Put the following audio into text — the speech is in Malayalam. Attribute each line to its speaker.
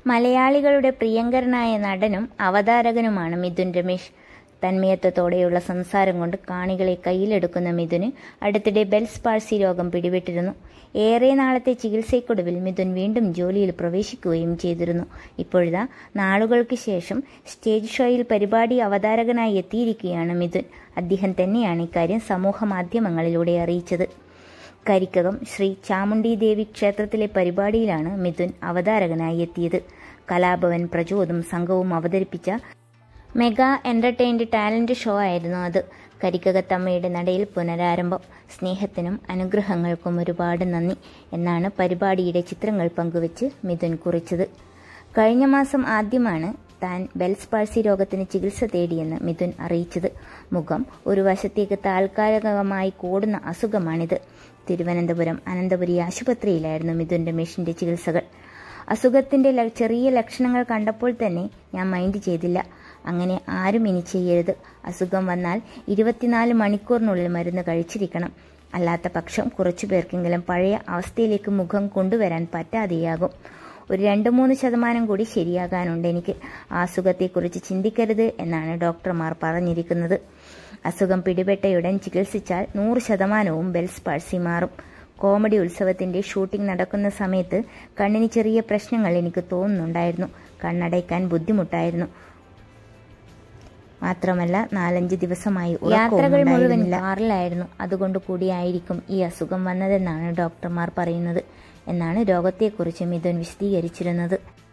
Speaker 1: മലയാളികളുടെ പ്രിയങ്കരനായ നടനും അവതാരകനുമാണ് മിഥുൻ രമേശ് തന്മയത്വത്തോടെയുള്ള സംസാരം കൊണ്ട് കാണികളെ കയ്യിലെടുക്കുന്ന മിഥുന് അടുത്തിടെ ബെൽസ് പാഴ്സി രോഗം പിടിപെട്ടിരുന്നു ഏറെ നാളത്തെ ചികിത്സയ്ക്കൊടുവിൽ മിഥുൻ വീണ്ടും ജോലിയിൽ പ്രവേശിക്കുകയും ചെയ്തിരുന്നു ഇപ്പോഴിതാ നാളുകൾക്ക് ശേഷം സ്റ്റേജ് ഷോയിൽ പരിപാടി അവതാരകനായി എത്തിയിരിക്കുകയാണ് മിഥുൻ അദ്ദേഹം തന്നെയാണ് ഇക്കാര്യം സമൂഹ മാധ്യമങ്ങളിലൂടെ അറിയിച്ചത് കരിക്കകം ശ്രീ ചാമുണ്ഡി ദേവി ക്ഷേത്രത്തിലെ പരിപാടിയിലാണ് മിഥുൻ അവതാരകനായി എത്തിയത് കലാഭവൻ പ്രചോദും സംഘവും അവതരിപ്പിച്ച മെഗാ എന്റർടൈൻഡ് ടാലന്റ് ഷോ ആയിരുന്നു അത് കരിക്കകത്തമ്മയുടെ നടയിൽ പുനരാരംഭം സ്നേഹത്തിനും അനുഗ്രഹങ്ങൾക്കും ഒരുപാട് നന്ദി എന്നാണ് പരിപാടിയുടെ ചിത്രങ്ങൾ പങ്കുവച്ച് മിഥുൻ കുറിച്ചത് കഴിഞ്ഞ മാസം ആദ്യമാണ് താൻ ബെൽസ് പാഴ്സി രോഗത്തിന് ചികിത്സ തേടിയെന്ന് മിഥുൻ അറിയിച്ചത് മുഖം ഒരു വശത്തേക്ക് താൽക്കാലികമായി കൂടുന്ന അസുഖമാണിത് തിരുവനന്തപുരം അനന്തപുരി ആശുപത്രിയിലായിരുന്നു മിഥുൻ രമേശിന്റെ ചികിത്സകൾ അസുഖത്തിന്റെ ല- ചെറിയ ലക്ഷണങ്ങൾ കണ്ടപ്പോൾ തന്നെ ഞാൻ മൈൻഡ് ചെയ്തില്ല അങ്ങനെ ആരും ഇനി ചെയ്യരുത് അസുഖം വന്നാൽ ഇരുപത്തിനാല് മണിക്കൂറിനുള്ളിൽ മരുന്ന് കഴിച്ചിരിക്കണം അല്ലാത്ത പക്ഷം കുറച്ചു പേർക്കെങ്കിലും പഴയ അവസ്ഥയിലേക്ക് മുഖം കൊണ്ടുവരാൻ പറ്റാതെയാകും ഒരു രണ്ട് മൂന്ന് ശതമാനം കൂടി ശരിയാകാനുണ്ട് എനിക്ക് ആ അസുഖത്തെക്കുറിച്ച് ചിന്തിക്കരുത് എന്നാണ് ഡോക്ടർമാർ പറഞ്ഞിരിക്കുന്നത് അസുഖം പിടിപെട്ടയുടൻ ചികിത്സിച്ചാൽ നൂറ് ശതമാനവും ബെൽസ് പാഴ്സി മാറും കോമഡി ഉത്സവത്തിന്റെ ഷൂട്ടിംഗ് നടക്കുന്ന സമയത്ത് കണ്ണിന് ചെറിയ പ്രശ്നങ്ങൾ എനിക്ക് തോന്നുന്നുണ്ടായിരുന്നു കണ്ണടയ്ക്കാൻ ബുദ്ധിമുട്ടായിരുന്നു മാത്രമല്ല നാലഞ്ച് ദിവസമായി യാത്രകൾ മുഴുവൻ കാറിലായിരുന്നു അതുകൊണ്ട് കൂടിയായിരിക്കും ഈ അസുഖം വന്നതെന്നാണ് ഡോക്ടർമാർ പറയുന്നത് എന്നാണ് രോഗത്തെക്കുറിച്ച് മിഥുൻ വിശദീകരിച്ചിരുന്നത്